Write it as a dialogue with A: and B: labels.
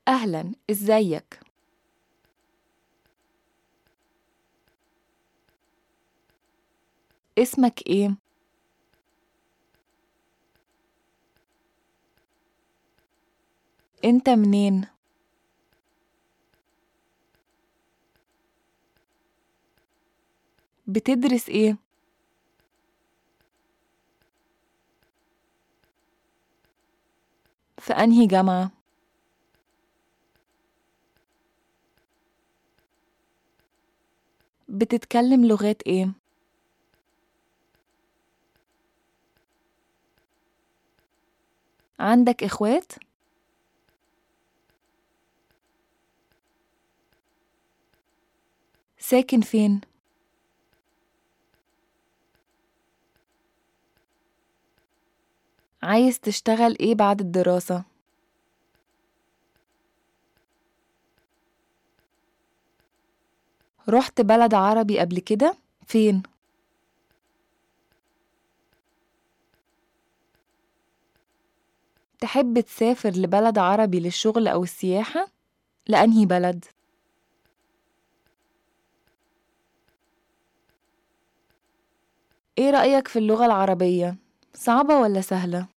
A: أهلا إزيك اسمك إيه؟ أنت منين؟ بتدرس إيه؟ في أنهي جامعة؟ بتتكلم لغات إيه؟ عندك إخوات؟ ساكن فين؟ عايز تشتغل إيه بعد الدراسة؟ رحت بلد عربي قبل كده؟ فين؟ تحب تسافر لبلد عربي للشغل أو السياحة؟ لأنهي بلد؟ إيه رأيك في اللغة العربية؟ صعبة ولا سهلة؟